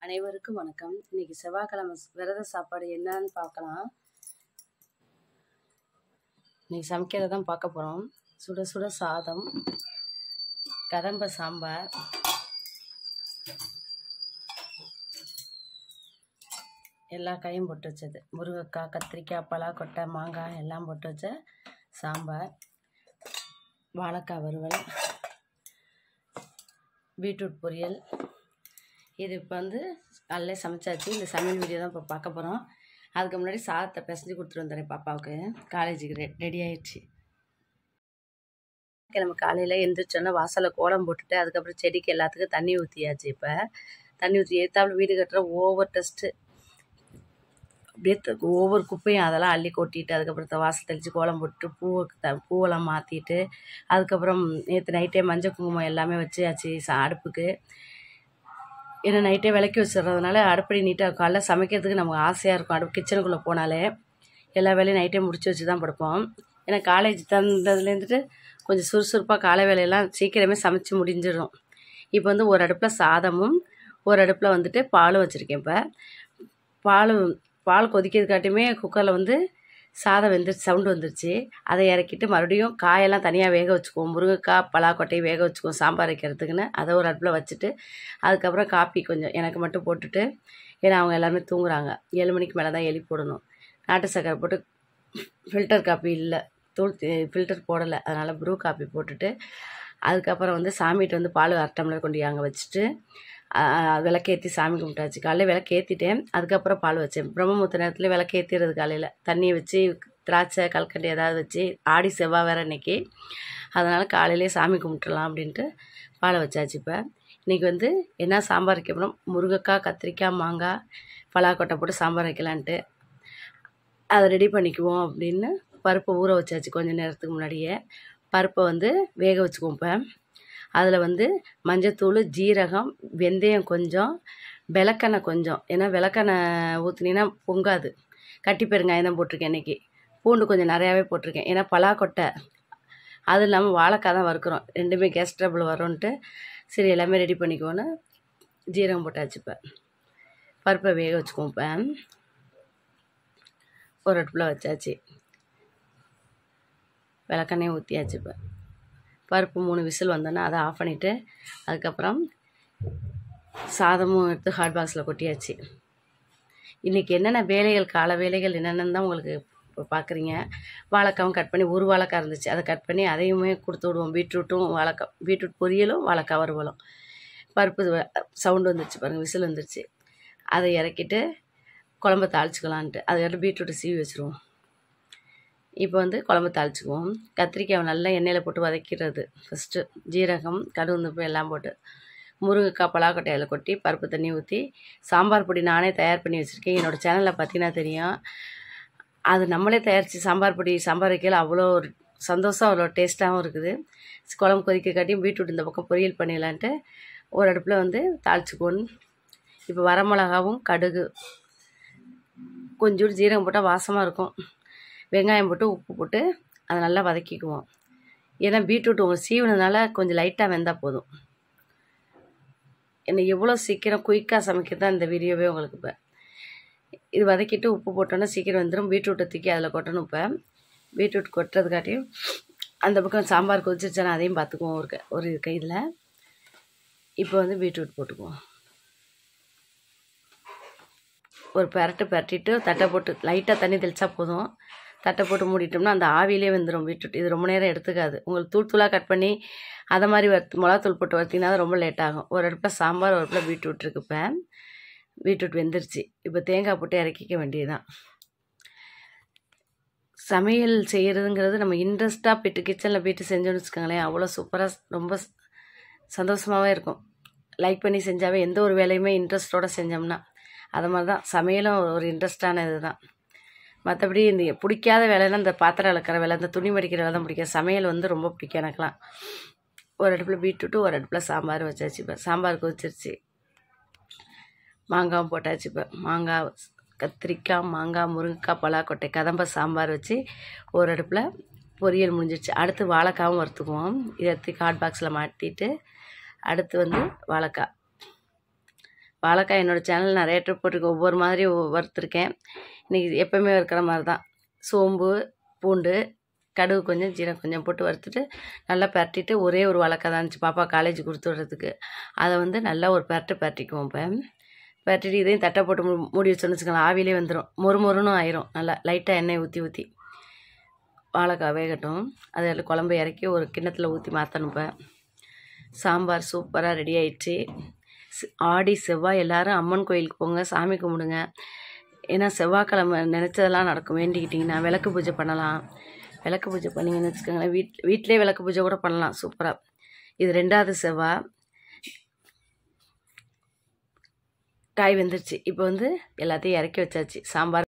அனைவருக்கும் வணக்கம் இன்னைக்கு செவ்வாய்க்கிழமை விரத சாப்பாடு என்னன்னு பார்க்கலாம் இன்னைக்கு சமைக்கிறத தான் பார்க்க போகிறோம் சுட சுட சாதம் கதம்ப சாம்பார் எல்லா காயும் போட்டு வச்சது முருங்கைக்காய் கத்திரிக்காய் பலாக்கொட்டை மாங்காய் எல்லாம் போட்டு வச்ச சாம்பார் வாழைக்காய் வறுவல் பீட்ரூட் பொரியல் இது இப்போ வந்து காலையில சமைச்சாச்சு இந்த சமையல் வீடியோ தான் இப்போ பார்க்க போகிறோம் அதுக்கு முன்னாடி சாதத்தை பிசைஞ்சு கொடுத்துட்டு வந்துடுறேன் பாப்பாவுக்கு காலேஜுக்கு ரெ ரெடி ஆயிடுச்சு நம்ம காலையில் எந்திரிச்சோன்னா வாசலில் கோலம் போட்டுட்டு அதுக்கப்புறம் செடிக்கு எல்லாத்துக்கும் தண்ணி ஊற்றியாச்சு இப்போ தண்ணி ஊற்றி ஏற்றாப்புல வீடு கட்டுற ஓவர் டஸ்ட்டு அப்படியே த- ஒவ்வொரு குப்பையும் அதெல்லாம் அள்ளி கொட்டிட்டு அதுக்கப்புறம் த- வாசல் தெளித்து கோலம் போட்டு பூவை த பூவெல்லாம் மாற்றிட்டு அதுக்கப்புறம் நேற்று நைட்டே மஞ்சள் குங்குமம் எல்லாமே வச்சாச்சு சா அடுப்புக்கு ஏன்னா நைட்டே விளக்கி வச்சிடுறதுனால அடுப்படி நீட்டாக காலைல சமைக்கிறதுக்கு நமக்கு ஆசையாக இருக்கும் அடுப்பு கிச்சனுக்குள்ளே போனாலே எல்லா வேலையும் நைட்டே முடிச்சு வச்சு தான் படுப்போம் ஏன்னா காலேஜ் தந்ததுலேருந்துட்டு கொஞ்சம் சுறுசுறுப்பாக காலை வேலையெல்லாம் சீக்கிரமே சமைச்சு முடிஞ்சிடும் இப்போ வந்து ஒரு அடுப்பில் சாதமும் ஒரு அடுப்பில் வந்துட்டு பாலும் வச்சுருக்கேன் இப்போ பால் பால் கொதிக்கிறதுக்காட்டியுமே குக்கரில் வந்து சாதம் வெந்துருச்சு சவுண்டு வந்துருச்சு அதை இறக்கிட்டு மறுபடியும் காயெல்லாம் தனியாக வேக வச்சுக்குவோம் முருங்கைக்காய் பலாக்கொட்டையை வேக வச்சுக்குவோம் சாம்பார் வைக்கிறதுக்குன்னு அதை ஒரு அடுப்பில் வச்சுட்டு அதுக்கப்புறம் காப்பி கொஞ்சம் எனக்கு மட்டும் போட்டுட்டு ஏன்னா அவங்க எல்லாருமே தூங்குறாங்க ஏழு மணிக்கு மேலே தான் எழுப்பி போடணும் நாட்டு சக்கரை போட்டு ஃபில்டர் காப்பி இல்லை தூள் ஃபில்டர் போடலை அதனால் ப்ரூ காப்பி போட்டுட்டு அதுக்கப்புறம் வந்து சாமிகிட்ட வந்து பால் அரை டம்ளர் கொண்டு அங்கே வச்சுட்டு விளக்கேற்றி சாமி கும்பிட்டாச்சு காலையில் விளக்கேற்றிட்டேன் அதுக்கப்புறம் பால் வச்சேன் பிரம்மமுத்த நேரத்தில் விளக்கேற்றிடுறது காலையில் தண்ணியை வச்சு திராட்சை கல்கண்டு ஏதாவது வச்சு ஆடி செவ்வாய் வேறு இன்னைக்கு அதனால் காலையிலே சாமி கும்பிட்டுலாம் அப்படின்ட்டு பாலை வச்சாச்சு இப்போ இன்றைக்கி வந்து என்ன சாம்பார் வைக்க போகிறோம் முருங்கைக்காய் கத்திரிக்காய் மாங்காய் பலாக்கொட்டை போட்டு சாம்பார் வைக்கலான்ட்டு அதை ரெடி பண்ணிக்குவோம் அப்படின்னு பருப்பை ஊற வச்சாச்சு கொஞ்சம் நேரத்துக்கு முன்னாடியே பருப்பை வந்து வேக வச்சுக்குவோம் இப்போ அதில் வந்து மஞ்சத்தூள் ஜீரகம் வெந்தயம் கொஞ்சம் விளக்கெண்ணெய் கொஞ்சம் ஏன்னா விளக்கெண்ணெய் ஊற்றுனீங்கன்னா பொங்காது கட்டி பெருங்காயம் தான் போட்டிருக்கேன் இன்றைக்கி பூண்டு கொஞ்சம் நிறையாவே போட்டிருக்கேன் ஏன்னா பலாக்கொட்டை அது இல்லாமல் வாழைக்காய் தான் வறுக்கிறோம் ரெண்டுமே கேஸ் ட்ரபிள் வரும்ன்ட்டு சரி எல்லாமே ரெடி பண்ணிக்குவோன்னு ஜீரகம் போட்டாச்சு இப்போ பருப்பை வேக வச்சுக்குவோம் இப்போ ஒரு அடுப்பில் வச்சாச்சு விளக்கெண்ணெய் ஊற்றியாச்சு இப்போ பருப்பு மூணு விசில் வந்தோன்னே அதை ஆஃப் பண்ணிவிட்டு அதுக்கப்புறம் சாதமும் எடுத்து ஹாட் பாக்ஸில் கொட்டியாச்சு இன்றைக்கி என்னென்ன வேலைகள் கால வேலைகள் என்னென்னு தான் உங்களுக்கு இப்போ பார்க்குறீங்க வாழைக்காவும் கட் பண்ணி ஒரு வாழைக்காய் இருந்துச்சு அதை கட் பண்ணி அதையுமே கொடுத்து விடுவோம் பீட்ரூட்டும் வாழைக்காய் பீட்ரூட் பொரியலும் வாழைக்காய் வறுவலும் பருப்பு சவுண்டு வந்துருச்சு பாருங்கள் விசில் வந்துருச்சு அதை இறக்கிட்டு குழம்ப தாளிச்சுக்கலான்ட்டு அதை பீட்ரூட்டை சீவி வச்சுருவோம் இப்போ வந்து குழம்பு தாளிச்சுக்குவோம் கத்திரிக்காயை நல்லா எண்ணெயில் போட்டு வதக்கிடுறது ஃபஸ்ட்டு ஜீரகம் கடுகுந்துப்பு எல்லாம் போட்டு முருங்கைக்காய் பலாக்கொட்டையில் கொட்டி பருப்பு தண்ணி ஊற்றி சாம்பார் பொடி நானே தயார் பண்ணி வச்சுருக்கேன் என்னோடய சேனலில் பார்த்தீங்கன்னா தெரியும் அது நம்மளே தயாரித்து சாம்பார் பொடி சாம்பார் வைக்கல அவ்வளோ ஒரு சந்தோஷம் அவ்வளோ டேஸ்ட்டாகவும் இருக்குது குழம்பு கொதிக்க காட்டியும் பீட்ரூட் இந்த பக்கம் பொரியல் பண்ணிடலான்ட்டு ஒரு அடுப்பில் வந்து தாளிச்சுக்கோன்னு இப்போ வரமிளகாவும் கடுகு கொஞ்சோண்டு ஜீரகம் போட்டால் வாசமாக இருக்கும் வெங்காயம் போட்டு உப்பு போட்டு அதை நல்லா வதக்கிக்குவோம் ஏன்னா பீட்ரூட் உங்களுக்கு சீவனதுனால கொஞ்சம் லைட்டாக வெந்தால் போதும் என்ன எவ்வளோ சீக்கிரம் குயிக்காக சமைக்கிறது தான் இந்த வீடியோவே உங்களுக்கு இப்போ இது வதக்கிட்டு உப்பு போட்டோன்னா சீக்கிரம் வந்துடும் பீட்ரூட்டை தூக்கி அதில் கொட்டணும் இப்போ பீட்ரூட் கொட்டுறதுக்காட்டியும் அந்த பக்கம் சாம்பார் கொதிச்சிருச்சானா அதையும் பார்த்துக்குவோம் ஒரு க- ஒரு கையில் இப்போ வந்து பீட்ரூட் போட்டுக்குவோம் ஒரு பெரட்டு பெரட்டிட்டு தட்டை போட்டு லைட்டாக தண்ணி தெளித்தா போதும் தட்டை போட்டு மூடிட்டோம்னா அந்த ஆவியிலே வெந்துடும் பீட்ரூட் இது ரொம்ப நேரம் எடுத்துக்காது உங்களுக்கு தூள் தூளாக கட் பண்ணி அதை மாதிரி வறுத்து மிளகாத்தூள் போட்டு வறுத்தீங்கன்னா தான் ரொம்ப லேட் ஆகும் ஒரு அடுப்பில் சாம்பார் ஒரு அடுப்பில் பீட்ரூட் இருக்கு இப்போ பீட்ரூட் வெந்துருச்சு இப்போ தேங்காய் போட்டு இறக்கிக்க வேண்டியதுதான் சமையல் செய்கிறதுங்கிறது நம்ம இன்ட்ரெஸ்ட்டாக போயிட்டு கிச்சனில் போயிட்டு செஞ்சோன்னு வச்சுக்கோங்களேன் அவ்வளோ சூப்பராக ரொம்ப சந்தோஷமாகவே இருக்கும் லைக் பண்ணி செஞ்சாவே எந்த ஒரு வேலையுமே இன்ட்ரெஸ்ட்டோட செஞ்சோம்னா அது மாதிரி தான் சமையலும் ஒரு இன்ட்ரெஸ்டான இது தான் மற்றபடி இந்த பிடிக்காத வேலைன்னா இந்த பாத்திரம் விளக்குற வேலை இந்த துணி மடிக்கிற வேலை தான் பிடிக்கும் சமையல் வந்து ரொம்ப பிடிக்கும் எனக்குலாம் ஒரு அடுப்பில் பீட்ரூட்டு ஒரு அடுப்பில் சாம்பார் வச்சாச்சு இப்போ சாம்பார் கொதிச்சிருச்சு மாங்காவும் போட்டாச்சு இப்போ மாங்காய் கத்திரிக்காய் மாங்காய் முருங்கைக்காய் பலாக்கொட்டை கதம்ப சாம்பார் வச்சு ஒரு அடுப்பில் பொரியல் முடிஞ்சிருச்சு அடுத்து வாழைக்காவும் வறுத்துக்குவோம் இதை எடுத்து காட் பாக்ஸில் மாட்டிட்டு அடுத்து வந்து வாழைக்காய் வாழைக்காய் என்னோடய சேனல் நிறைய ட்ரிப் போட்டிருக்கேன் ஒவ்வொரு மாதிரி ஒவ்வொரு வறுத்துருக்கேன் இன்றைக்கி எப்போவுமே இருக்கிற மாதிரி தான் சோம்பு பூண்டு கடுகு கொஞ்சம் ஜீரகம் கொஞ்சம் போட்டு வறுத்துட்டு நல்லா பரட்டிட்டு ஒரே ஒரு வாழைக்காய் தான் இருந்துச்சு பாப்பா காலேஜ் கொடுத்து விடுறதுக்கு அதை வந்து நல்லா ஒரு பரட்டு பரட்டிக்குவோம் இப்போ பரட்டிட்டு இதையும் தட்டை போட்டு மூ- மூடி வச்சோன்னு வச்சுக்கோங்களேன் ஆவிலே வந்துடும் மொறு மொறுன்னு ஆயிரும் நல்லா லைட்டாக எண்ணெய் ஊற்றி ஊற்றி வாழைக்காய் வேகட்டும் அதில் குழம்பு இறக்கி ஒரு கிண்ணத்தில் ஊற்றி மாற்றணும் இப்போ சாம்பார் சூப்பராக ரெடி ஆயிடுச்சு ஸ்- ஆடி செவ்வாய் எல்லாரும் அம்மன் கோயிலுக்கு போங்க சாமி கும்பிடுங்க ஏன்னா செவ்வாய்க்கிழமை நினச்சதெல்லாம் நடக்கும் வேண்டிக்கிட்டிங்கன்னா விளக்கு பூஜை பண்ணலாம் விளக்கு பூஜை பண்ணிங்கன்னு வச்சுக்கோங்களேன் வீட் வீட்டிலே விளக்கு பூஜை கூட பண்ணலாம் சூப்பராக இது ரெண்டாவது செவ்வாய் காய் வெந்துருச்சு இப்போ வந்து எல்லாத்தையும் இறக்கி வச்சாச்சு சாம்பார்